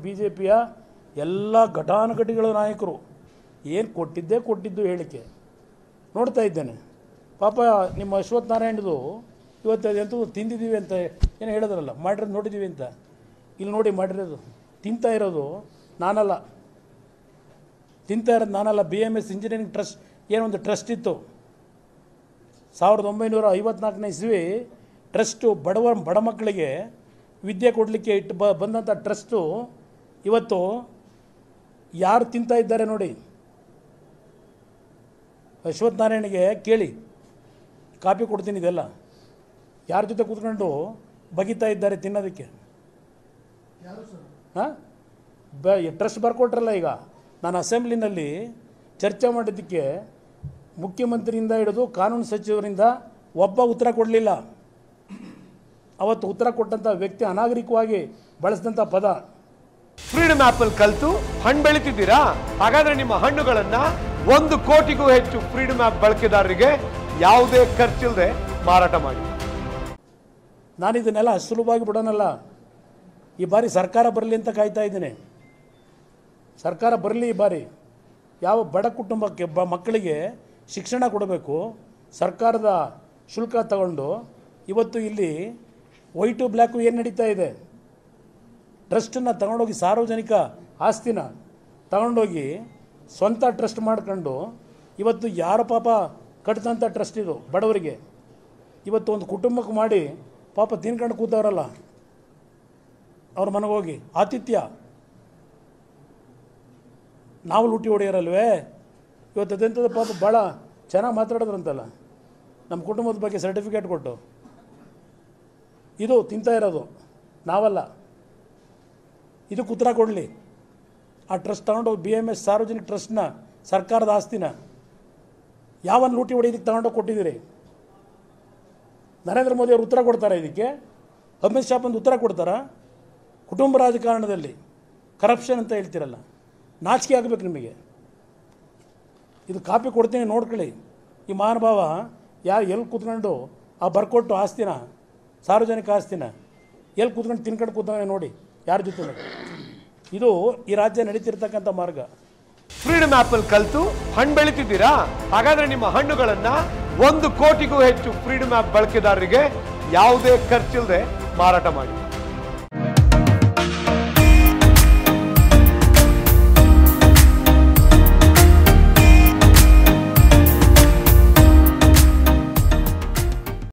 B J ಪಿಯ ಎಲ್ಲ ಘಟಾನುಘಟಿಗಳ ನಾಯಕರು ಏನು ಕೊಟ್ಟಿದ್ದೇ ಕೊಟ್ಟಿದ್ದು ಹೇಳಿಕೆ ನೋಡ್ತಾ ಇದ್ದೇನೆ ಪಾಪ ನಿಮ್ಮ ಅಶ್ವಥ್ ನಾರಾಯಣದು ಇವತ್ತು ಅದೆಂತೂ ತಿಂದಿದ್ದೀವಿ ಅಂತ ಏನು ಹೇಳಿದ್ರಲ್ಲ ಮಾಡಿರೋದು ನೋಡಿದ್ದೀವಿ ಅಂತ ಇಲ್ಲಿ ನೋಡಿ ಮಾಡಿರೋದು ತಿಂತಾ ಇರೋದು ನಾನಲ್ಲ ತಿಂತಾ ಇರೋದು ನಾನಲ್ಲ B M S engineering trust ಏನೊಂದು ಟ್ರಸ್ಟ್ ಇತ್ತು ಸಾವಿರದ ಒಂಬೈನೂರ ಐವತ್ನಾಲ್ಕನೇ ಇಸ್ವಿ ಟ್ರಸ್ಟು ಬಡವ ಬಡ ಮಕ್ಕಳಿಗೆ ವಿದ್ಯೆ ಕೊಡಲಿಕ್ಕೆ ಇಟ್ಟು ಬ ಬಂದಂಥ ಟ್ರಸ್ಟು ಇವತ್ತು ಯಾರು ತಿಂತಾ ಇದ್ದಾರೆ ನೋಡಿ ಅಶ್ವಥ್ ನಾರಾಯಣಿಗೆ ಕೇಳಿ ಕಾಪಿ ಕೊಡ್ತೀನಿ ಇದೆಲ್ಲ ಯಾರ ಜೊತೆ ಕೂತ್ಕೊಂಡು ಬಗಿತಾ ಇದ್ದಾರೆ ತಿನ್ನೋದಕ್ಕೆ ಹಾಂ ಬ ಟ್ರಸ್ಟ್ ಬರ್ಕೊಟ್ರಲ್ಲ ಈಗ ನಾನು ಅಸೆಂಬ್ಲಿನಲ್ಲಿ ಚರ್ಚೆ ಮಾಡಿದ್ದಕ್ಕೆ ಮುಖ್ಯಮಂತ್ರಿಯಿಂದ ಹಿಡಿದು ಕಾನೂನು ಸಚಿವರಿಂದ ಒಬ್ಬ ಉತ್ತರ ಕೊಡಲಿಲ್ಲ ಅವತ್ತು ಉತ್ತರ ಕೊಟ್ಟಂಥ ವ್ಯಕ್ತಿ ಅನಾಗರಿಕವಾಗಿ ಬಳಸಿದಂಥ ಪದ ಫ್ರೀಡಮ್ ಆಪ್ ಅಲ್ಲಿ ಕಲ್ತು ಹಣ್ಣು ಬೆಳಿತಿದ್ದೀರಾ ಹಾಗಾದ್ರೆ ನಿಮ್ಮ ಹಣ್ಣುಗಳನ್ನ ಒಂದು ಕೋಟಿಗೂ ಹೆಚ್ಚು ಫ್ರೀಡಮ್ ಆಪ್ ಬಳಕೆದಾರರಿಗೆ ಯಾವುದೇ ಖರ್ಚಿಲ್ಲದೆ ಮಾರಾಟ ಮಾಡಿ ನಾನು ಇದನ್ನೆಲ್ಲ ಅಷ್ಟು ಸುಲಭವಾಗಿ ಬಿಡೋನಲ್ಲ ಈ ಬಾರಿ ಸರ್ಕಾರ ಬರಲಿ ಅಂತ ಕಾಯ್ತಾ ಇದ್ದೀನಿ ಸರ್ಕಾರ ಬರಲಿ ಈ ಬಾರಿ ಯಾವ ಬಡ ಕುಟುಂಬಕ್ಕೆ ಬ ಮಕ್ಕಳಿಗೆ ಶಿಕ್ಷಣ ಕೊಡಬೇಕು ಸರ್ಕಾರದ ಶುಲ್ಕ ತಗೊಂಡು ಇವತ್ತು ಇಲ್ಲಿ ವೈಟು ಬ್ಲ್ಯಾಕು ಏನು ನಡೀತಾ ಇದೆ ಟ್ರಸ್ಟನ್ನು ತಗೊಂಡೋಗಿ ಸಾರ್ವಜನಿಕ ಆಸ್ತಿನ ತಗೊಂಡೋಗಿ ಸ್ವಂತ ಟ್ರಸ್ಟ್ ಮಾಡ್ಕೊಂಡು ಇವತ್ತು ಯಾರ ಪಾಪ ಕಟ್ಟಿದಂಥ ಟ್ರಸ್ಟ್ ಇದು ಬಡವರಿಗೆ ಇವತ್ತು ಒಂದು ಕುಟುಂಬಕ್ಕೆ ಮಾಡಿ ಪಾಪ ತಿನ್ಕೊಂಡು ಕೂತವ್ರಲ್ಲ ಅವ್ರ ಮನೆಗೆ ಹೋಗಿ ಆತಿಥ್ಯ ನಾವು ಲೂಟಿ ಹೊಡೆಯೋರಲ್ವೇ ಇವತ್ತು ಅದೆಂಥದ್ದು ಪಾಪ ಭಾಳ ಚೆನ್ನಾಗಿ ಮಾತಾಡಿದ್ರಂತಲ್ಲ ನಮ್ಮ ಕುಟುಂಬದ ಬಗ್ಗೆ ಸರ್ಟಿಫಿಕೇಟ್ ಕೊಟ್ಟು ಇದು ತಿಂತಾ ಇರೋದು ನಾವಲ್ಲ ಇದಕ್ಕೆ ಉತ್ತರ ಕೊಡಲಿ ಆ ಟ್ರಸ್ಟ್ ತಗೊಂಡೋಗಿ ಬಿ ಎಮ್ ಎಸ್ ಸಾರ್ವಜನಿಕ ಟ್ರಸ್ಟ್ನ ಸರ್ಕಾರದ ಆಸ್ತಿನ ಯಾವನ್ನ ಲೂಟಿ ಹೊಡೆಯೋದಕ್ಕೆ ತಗೊಂಡೋಗಿ ಕೊಟ್ಟಿದ್ದೀರಿ ನರೇಂದ್ರ ಮೋದಿ ಅವರು ಉತ್ತರ ಕೊಡ್ತಾರಾ ಇದಕ್ಕೆ ಅಮಿತ್ ಶಾ ಬಂದು ಉತ್ತರ ಕೊಡ್ತಾರಾ ಕುಟುಂಬ ರಾಜಕಾರಣದಲ್ಲಿ ಕರಪ್ಷನ್ ಅಂತ ಹೇಳ್ತಿರಲ್ಲ ನಾಚಿಕೆ ಆಗಬೇಕು ನಿಮಗೆ ಇದು ಕಾಪಿ ಕೊಡ್ತೀನಿ ನೋಡ್ಕೊಳ್ಳಿ ಈ ಮಹಾನುಭಾವ ಯಾರು ಎಲ್ಲಿ ಕೂತ್ಕೊಂಡು ಆ ಬರ್ಕೊಟ್ಟು ಆಸ್ತಿನ ಸಾರ್ವಜನಿಕ ಆಸ್ತಿನ ಎಲ್ಲಿ ಕೂತ್ಕೊಂಡು ತಿನ್ಕೊಂಡು ಕೂತವೇ ನೋಡಿ ಯಾರ ಜೊತೆ ಇದು ಈ ರಾಜ್ಯ ನಡೀತಿರ್ತಕ್ಕಂಥ ಮಾರ್ಗ ಫ್ರೀಡಮ್ ಆಪ್ ಅಲ್ಲಿ ಕಲ್ತು ಹಣ್ಣು ಬೆಳಿತಿದ್ದೀರಾ ಹಾಗಾದ್ರೆ ನಿಮ್ಮ ಹಣ್ಣುಗಳನ್ನ ಒಂದು ಕೋಟಿಗೂ ಹೆಚ್ಚು ಫ್ರೀಡಮ್ ಆಪ್ ಬಳಕೆದಾರರಿಗೆ ಯಾವುದೇ ಖರ್ಚಿಲ್ಲದೆ ಮಾರಾಟ ಮಾಡಿ